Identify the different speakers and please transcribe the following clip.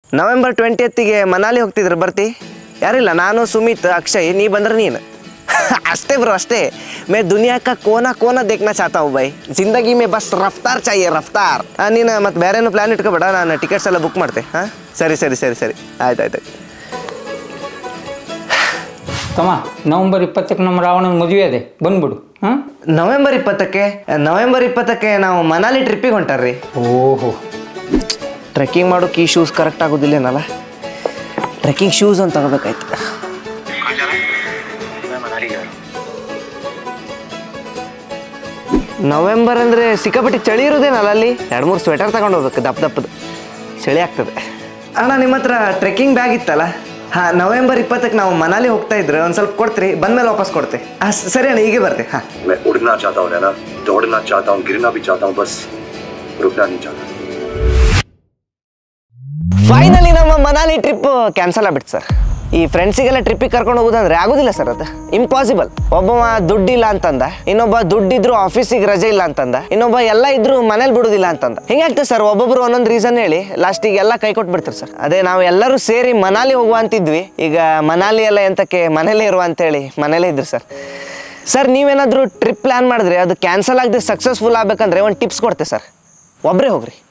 Speaker 1: November ಟ್ವೆಂಟಿಯತ್ತಿಗೆ Manali ಹೋಗ್ತಿದ್ರು ಬರ್ತಿ ಯಾರಿಲ್ಲ ನಾನು ಸುಮಿತ್ ಅಕ್ಷಯ್ ನೀ ಬಂದ್ರೆ ನೀನು ಅಷ್ಟೇ ಬ್ರೋ ಅಷ್ಟೇ ಮೇ ದುನಿಯಾ ಕಾ ಕೋನಾ ಕೋನಾ ದೇಖ್ನಾ ಚಾಹತಾ ಹೂँ ಬೈ ಜಿಂದಗಿ ಮೇ ಬಸ್ ರಫ್ತಾರ್ ಚಾಹಿಯೆ ರಫ್ತಾರ್ ಆ, ನೀನು ಮತ್ತೆ ಬೇರೆನೂ ಪ್ಲ್ಯಾನ್ ಇಟ್ಕೊಬೇಡ ನಾನು ಟಿಕೆಟ್ಸ್ ಎಲ್ಲ ಬುಕ್ ಮಾಡ್ತೆ ಹಾಂ ಸರಿ ಸರಿ ಸರಿ ಸರಿ ಆಯ್ತು ಆಯ್ತು ಆಯ್ತು
Speaker 2: ತಮ್ಮ ನವಂಬರ್ ಇಪ್ಪತ್ತಕ್ಕೆ ನಮ್ಮ ರಾವಣನ ಮದುವೆ ಅದೇ ಬಂದ್ಬಿಡು ಹಾಂ
Speaker 1: ನವೆಂಬರ್ ಇಪ್ಪತ್ತಕ್ಕೆ ನವೆಂಬರ್ ಇಪ್ಪತ್ತಕ್ಕೆ ನಾವು ಮನಾಲಿ ಟ್ರಿಪ್ಪಿಗೆ ಹೊಂಟಾರ್ರಿ
Speaker 2: ಓಹೋ
Speaker 1: ಟ್ರೆಕ್ಕಿಂಗ್ ಮಾಡೋಕೆ ಈ ಶೂಸ್ ಕರೆಕ್ಟ್ ಆಗೋದಿಲ್ಲೇನಲ್ಲ ಟ್ರೆಕ್ಕಿಂಗ್ ಶೂಸ್ ಅಂತ ತಗೋಬೇಕಾಯ್ತು ನವೆಂಬರ್ ಅಂದರೆ ಸಿಕ್ಕಾಪಟ್ಟಿ ಚಳಿ ಇರೋದೇನಲ್ಲ ಅಲ್ಲಿ ಎರಡು ಮೂರು ಸ್ವೆಟರ್ ತಗೊಂಡು ಹೋಗ್ಬೇಕು ದಪ್ಪ ದಪ್ಪದು ಚಳಿ ಆಗ್ತದೆ ಅಣ್ಣ ನಿಮ್ಮ ಹತ್ರ ಟ್ರೆಕ್ಕಿಂಗ್ ಬ್ಯಾಗ್ ಇತ್ತಲ್ಲ ಹಾಂ ನವೆಂಬರ್ ಇಪ್ಪತ್ತಕ್ಕೆ ನಾವು ಮನಾಲಿ ಹೋಗ್ತಾ ಇದ್ರೆ ಒಂದು ಸ್ವಲ್ಪ ಕೊಡ್ತೀರಿ ಬಂದ್ಮೇಲೆ ವಾಪಸ್ ಕೊಡ್ತೆ ಹಾಂ ಸರಿ ಅಣ್ಣ ಹೀಗೆ ಬರ್ತೆ ಹಾಂ
Speaker 3: मैं उड़ना चाहता हूँ नैना दौड़ना चाहता हूँ गिरना भी चाहता हूँ बस रुकना नहीं चाहता
Speaker 1: ಫೈನಲಿ ನಮ್ಮ ಮನಾಲಿ ಟ್ರಿಪ್ ಕ್ಯಾನ್ಸಲ್ ಆಗ್ಬಿಡ್ತು ಸರ್ ಈ ಫ್ರೆಂಡ್ಸಿಗೆಲ್ಲ ಟ್ರಿಪ್ಪಿಗೆ ಕರ್ಕೊಂಡು ಹೋಗೋದಂದ್ರೆ ಆಗೋದಿಲ್ಲ ಸರ್ ಅದು ಇಂಪಾಸಿಬಲ್ ಒಬ್ಬವ ದುಡ್ಡಿಲ್ಲ ಅಂತಂದ ಇನ್ನೊಬ್ಬ ದುಡ್ಡಿದ್ರು ಆಫೀಸಿಗೆ ರಜೆ ಇಲ್ಲ ಅಂತಂದ ಇನ್ನೊಬ್ಬ ಎಲ್ಲ ಇದ್ರು ಮನೇಲಿ ಬಿಡುದಿಲ್ಲ ಅಂತಂದ ಹಿಂಗಾಗ್ತದೆ ಸರ್ ಒಬ್ಬೊಬ್ರು ಒಂದೊಂದು ರೀಸನ್ ಹೇಳಿ ಲಾಸ್ಟಿಗೆ ಎಲ್ಲ ಕೈ ಕೊಟ್ಟು ಬಿಡ್ತಾರೆ ಸರ್ ಅದೇ ನಾವು ಎಲ್ಲರೂ ಸೇರಿ ಮನಾಲಿ ಹೋಗುವ ಅಂತಿದ್ವಿ ಈಗ ಮನಾಲಿ ಎಲ್ಲ ಎಂತಕ್ಕೆ ಮನೇಲೇ ಇರುವ ಅಂತೇಳಿ ಮನೇಲೇ ಇದ್ರು ಸರ್ ಸರ್ ನೀವೇನಾದರೂ ಟ್ರಿಪ್ ಪ್ಲ್ಯಾನ್ ಮಾಡಿದ್ರೆ ಅದು ಕ್ಯಾನ್ಸಲ್ ಆಗದೆ ಸಕ್ಸಸ್ಫುಲ್ ಆಗ್ಬೇಕಂದ್ರೆ ಒಂದು ಟಿಪ್ಸ್ ಕೊಡ್ತೆ ಸರ್ ಒಬ್ಬರೇ ಹೋಗ್ರಿ